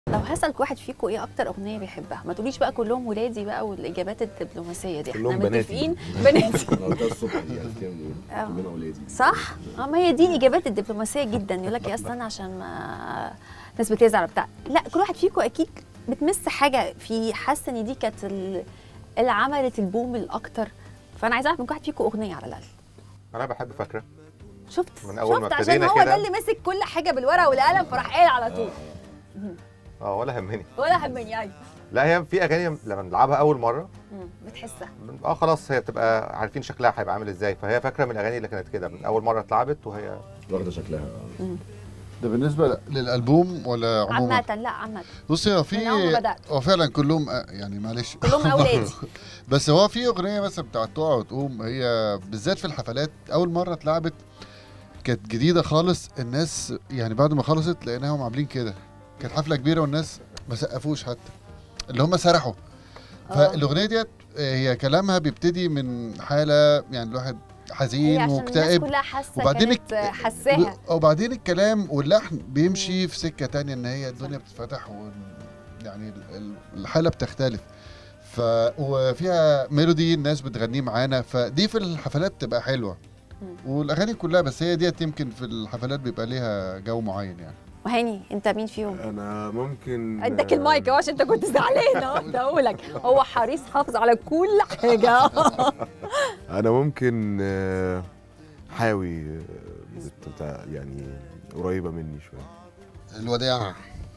لو هسألك واحد فيكم ايه اكتر اغنيه بيحبها ما تقوليش بقى كلهم ولادي بقى والاجابات الدبلوماسيه دي احنا كلهم بناتي. متفقين بناتي النهارده الصبح دي قالت آه. كلنا اولادي صح اه ما هي دي الاجابات الدبلوماسيه جدا يقول لك يا استنى عشان ما الناس بتزعل بتاع لا كل واحد فيكم اكيد بتمس حاجه في حاسه ان دي كانت ال- اللي عملت البوم الاكتر فانا عايزه اعرف من كل واحد فيكم اغنيه على الاقل انا بحب فاكره شفت من أول ما شفت عشان ابتدينا هو ده كده. اللي ماسك كل حاجه بالورقه والقلم فراح قايل على طول اه ولا همني ولا همني ايوه لا هي في اغاني لما نلعبها اول مره مم، بتحسها اه خلاص هي بتبقى عارفين شكلها هيبقى عامل ازاي فهي فاكره من الاغاني اللي كانت كده من اول مره اتلعبت وهي واخده شكلها ده بالنسبه ل- للالبوم ولا عموما عامه لا عامه بصي هو في من أول ما بدأت. هو فعلا كلهم آه، يعني معلش كلهم اولادي بس هو في اغنيه مثلا بتاعت تقع وتقوم هي بالذات في الحفلات اول مره اتلعبت كانت جديده خالص الناس يعني بعد ما خلصت لقيناهم عاملين كده كانت حفله كبيره والناس ما سقفوش حتى اللي هم سرحوا آه. فالاغنيه ديت آه، هي كلامها بيبتدي من حاله يعني الواحد هي حزين عشان الناس ومكتئب كلها حاسه وبعدين كانت الك- حساها وبعدين الكلام واللحن بيمشي في سكه تانية ان هي الدنيا بتتفتح و يعني ال- ال- الحاله بتختلف ف وفيها ميلودي الناس بتغنيه معانا فدي في الحفلات بتبقى حلوه مم. والاغاني كلها بس هي ديت يمكن في الحفلات بيبقى ليها جو معين يعني وهاني انت مين فيهم؟ انا ممكن اداك المايك اهو عشان انت كنت زعلان اهو ده اقولك هو حريص حافظ على كل حاجه انا ممكن آه، حاوي آه، بت- بتاع يعني قريبه مني شويه الوداع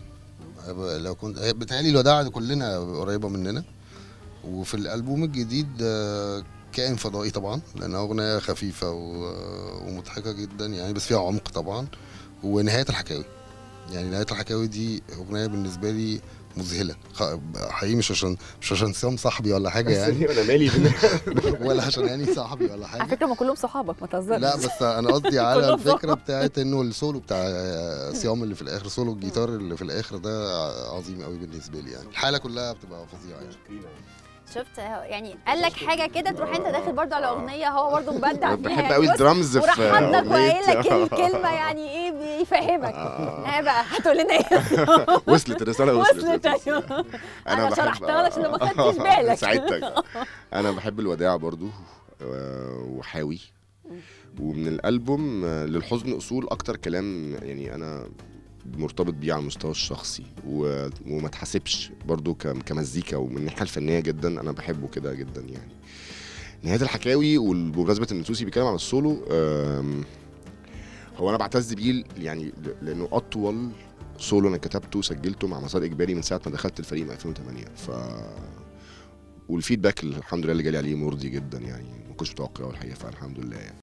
لو كنت هي بتهيألي الوداع دي كلنا قريبه مننا وفي الالبوم الجديد آه، كائن فضائي طبعا لانها اغنيه خفيفه و- ومضحكه جدا يعني بس فيها عمق طبعا ونهايه الحكاوي يعني نهايه الحكاوي دي اغنيه بالنسبه لي مذهله خ- حقيقي مش عشان مش عشان سام صاحبي ولا حاجه يعني انا مالي ولا عشان يعني صاحبي ولا على حاجه فكره ما كلهم صحابك ما تهزرش لا بس انا قصدي على كلهم الفكره صح. بتاعت انه السولو بتاع صيام اللي في الاخر سولو الجيتار اللي في الاخر ده عظيم قوي بالنسبه لي يعني الحاله كلها بتبقى فظيعه يعني شفت اهو، يعني قال لك حاجه كده تروح انت داخل برضه على اغنيه هو برضه مبدع فيها بحب يعني قوي بص، الدرامز وراح في حضنك وقايل لك أغنية. الكلمه يعني ايه بيفهمك ها بقى هتقول لنا ايه وصلت الرساله وصلت وصلت ايوه انا بحب- شرحتها لك عشان ما خدتش بالك ساعدتك انا بحب الوداع برضو آه، وحاوي ومن الالبوم آه، للحزن اصول اكتر كلام يعني انا مرتبط بيه على المستوى الشخصي و... وما تحسبش برضو ك... كمزيكا ومن الناحيه الفنيه جدا انا بحبه كده جدا يعني نهايه الحكاوي وبمناسبه ان توسي بيتكلم على السولو آم، هو انا بعتز بيه يعني ل- لانه اطول سولو انا كتبته وسجلته مع مسار اجباري من ساعه ما دخلت الفريق من 2008 ف والفيدباك الحمد لله اللي جالي عليه مرضي جدا يعني ما كنتش متوقعه الحقيقه فالحمد لله يعني